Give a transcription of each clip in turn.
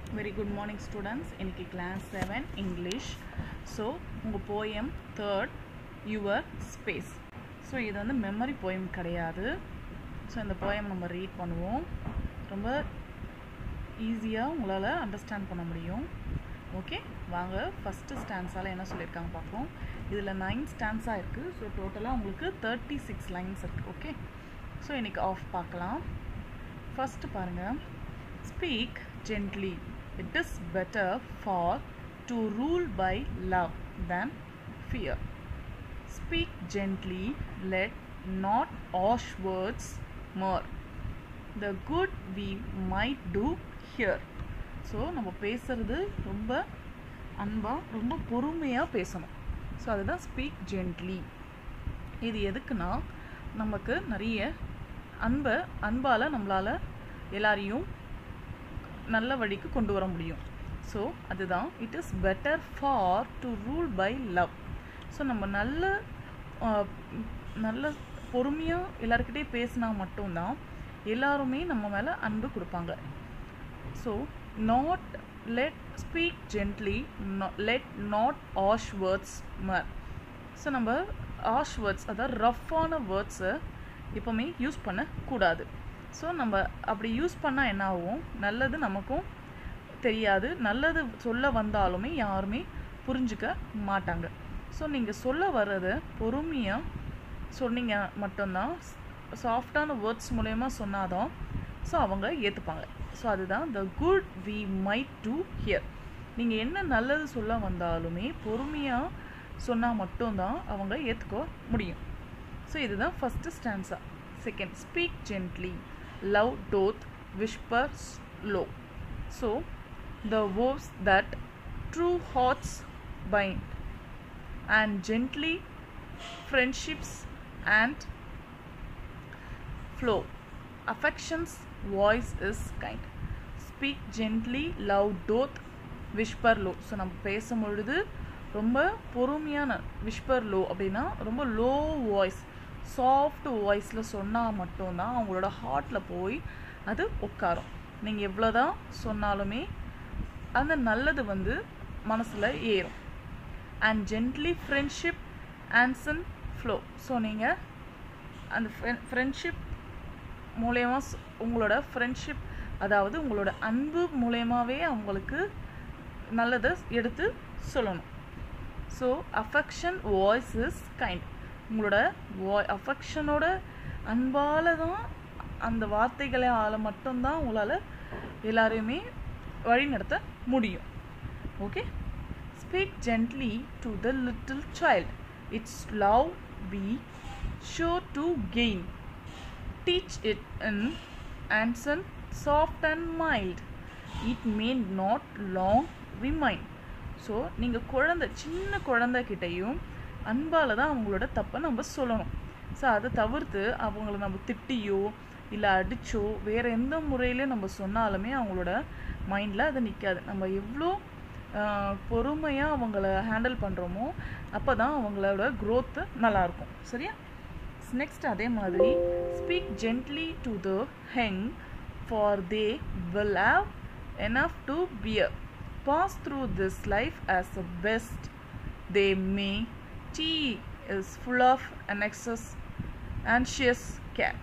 Very good morning students இன்னைக்கு class seven English so உங்கள் poem third your space so இது வந்து memory poem கிடையாது ஸோ இந்த போயம் நம்ம ரீட் பண்ணுவோம் ரொம்ப ஈஸியாக உங்களால் அண்டர்ஸ்டாண்ட் பண்ண முடியும் ஓகே வாங்க ஃபஸ்ட்டு ஸ்டான்ஸால் என்ன சொல்லியிருக்காங்க பார்ப்போம் இதில் நைன் ஸ்டான்ஸாக இருக்குது ஸோ டோட்டலாக உங்களுக்கு தேர்ட்டி சிக்ஸ் லைன்ஸ் இருக்குது ஓகே ஸோ இன்றைக்கி ஆஃப் பார்க்கலாம் ஃபஸ்ட்டு பாருங்கள் speak gently it is better for to rule by love than fear speak gently let not harsh words more the good we might do here so நம்ம பேசுறது ரொம்ப அன்பாக ரொம்ப பொறுமையாக பேசணும் ஸோ அதுதான் ஸ்பீக் ஜென்ட்லி இது எதுக்குன்னா நமக்கு நிறைய அன்பை அன்பால் நம்மளால் எல்லாரையும் நல்ல வழிக்கு கொண்டு வர முடியும் ஸோ அதுதான் it is better for to rule by love so நம்ம நல்ல ஆஹ், நல்ல பொறுமையாக எல்லாருக்கிட்டே பேசினா மட்டும்தான் எல்லாருமே நம்ம மேலே அன்பு கொடுப்பாங்க so not let speak gently let not harsh words mar so நம்ம ஆஷ் வேர்ட்ஸ் அதாவது ரஃப்பான வேர்ட்ஸை எப்போவுமே யூஸ் பண்ணக்கூடாது ஸோ நம்ம அப்படி யூஸ் பண்ணால் என்ன ஆகும் நல்லது நமக்கும் தெரியாது நல்லது சொல்ல வந்தாலுமே யாருமே புரிஞ்சுக்க மாட்டாங்க ஸோ நீங்கள் சொல்ல வர்றதை பொறுமையாக சொன்னீங்க மட்டும்தான் சாஃப்டான வேர்ட்ஸ் மூலயமா சொன்னாதான் ஸோ அவங்க ஏற்றுப்பாங்க ஸோ அதுதான் the good we might do here நீங்கள் என்ன நல்லது சொல்ல வந்தாலுமே பொறுமையாக சொன்னால் மட்டும்தான் அவங்க ஏற்றுக்க முடியும் ஸோ இதுதான் first stanza second speak gently love doth whispers low so the vows that true hearts bind and gently friendships and flow affection's voice is kind speak gently loud doth whisper low so நம்ம பேசும் பொழுது ரொம்ப பொறுமையான whisper low அப்படின்னா ரொம்ப low voice soft வாய்ஸில் சொன்னால் மட்டும்தான் அவங்களோட ஹார்ட்டில் போய் அது உட்காரும் நீங்கள் எவ்வளோதான் சொன்னாலுமே அந்த நல்லது வந்து மனசில் ஏறும் அண்ட் ஜென்ட்லி ஃப்ரெண்ட்ஷிப் ஆன்சன் ஃப்ளோ ஸோ நீங்கள் அந்த ஃப்ரெண்ட்ஷிப் மூலயமா ஸ்- உங்களோட ஃப்ரெண்ட்ஷிப் அதாவது உங்களோட அன்பு மூலயமாவே அவங்களுக்கு நல்லதை எடுத்து சொல்லணும் so affection voice is kind உங்களோட வாய் அஃபெக்ஷனோட அன்பால் தான் அந்த வார்த்தைகளால் மட்டும்தான் உங்களால் எல்லாரையுமே வழிநடத்த முடியும் okay Speak gently to the little child. Its love be sure to gain. Teach it in answer soft and mild. It may not long remain. So நீங்கள் குழந்தை சின்ன குழந்தைகிட்டையும் அன்பால் தான் அவங்களோட தப்பை நம்ம சொல்லணும் ஸோ அதை தவிர்த்து அவங்கள நம்ம திட்டியோ இல்லை அடிச்சோ வேறு எந்த முறையிலையும் நம்ம சொன்னாலுமே அவங்களோட மைண்டில் அது நிற்காது நம்ம எவ்வளோ பொறுமையாக அவங்கள ஹேண்டில் பண்ணுறோமோ அப்போ தான் அவங்களோட growth நல்லாயிருக்கும் சரியா நெக்ஸ்ட் அதே மாதிரி speak gently to the ஹெங் for they will have enough to peer pass through this life as a best they May tea is full of an excess anxious care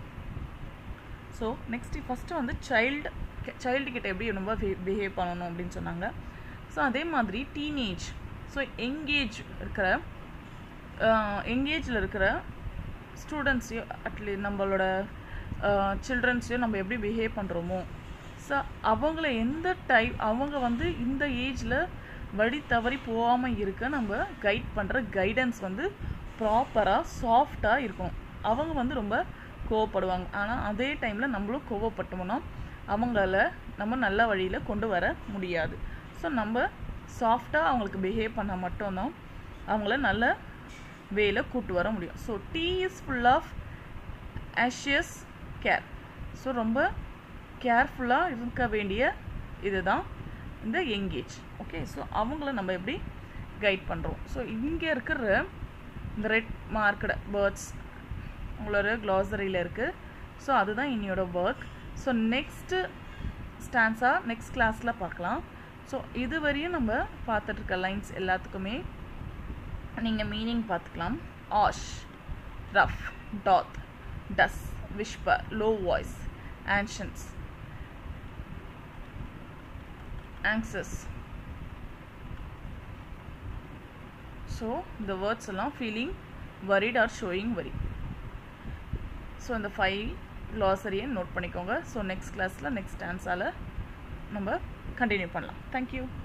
so next first வந்து child child கிட்ட எப்படி ரொம்ப behave பண்ணணும் அப்படின்னு சொன்னாங்க so அதே மாதிரி teenage so engage இருக்கிற எங்கேஜில் இருக்கிற ஸ்டூடெண்ட்ஸையும் அட்லீ நம்மளோட சில்ட்ரன்ஸையும் நம்ம எப்படி பிஹேவ் பண்ணுறோமோ ஸோ அவங்கள எந்த டைப் அவங்க வந்து இந்த ஏஜில் வழி தவறி போகாமல் இருக்க நம்ம கைட் பண்ணுற கைடன்ஸ் வந்து ப்ராப்பராக சாஃப்டாக இருக்கும் அவங்க வந்து ரொம்ப கோவப்படுவாங்க ஆனால் அதே டைமில் நம்மளும் கோவப்பட்டோம்னா அவங்கள நம்ம நல்ல வழியில் கொண்டு வர முடியாது ஸோ நம்ம சாஃப்டாக அவங்களுக்கு பிஹேவ் பண்ணால் மட்டும்தான் அவங்கள நல்ல வேல கூட்டு வர முடியும் so tea is full of ஆஷியஸ் care so ரொம்ப கேர்ஃபுல்லாக இருக்க வேண்டிய இதுதான் இந்த எங்கேஜ் ஓகே ஸோ அவங்கள நம்ம எப்படி கைட் பண்ணுறோம் ஸோ இங்கே இருக்கிற இந்த ரெட் மார்க்கட வேர்ட்ஸ் உங்களோட க்ளாசரியில் இருக்குது ஸோ அதுதான் இன்னியோட work so next stanza next கிளாஸில் பார்க்கலாம் ஸோ இது வரையும் நம்ம பார்த்துட்டு இருக்க லைன்ஸ் எல்லாத்துக்குமே நீங்கள் மீனிங் பார்த்துக்கலாம் harsh rough doth does whisper low voice accents anxious so இந்த வேர்ட்ஸ் எல்லாம் feeling worried are showing worry so இந்த ஃபைவ் க்ளாசரியை நோட் பண்ணிக்கோங்க ஸோ நெக்ஸ்ட் கிளாஸில் நெக்ஸ்ட் ஆன்ஸால் நம்ம கண்டினியூ பண்ணலாம் தேங்க்யூ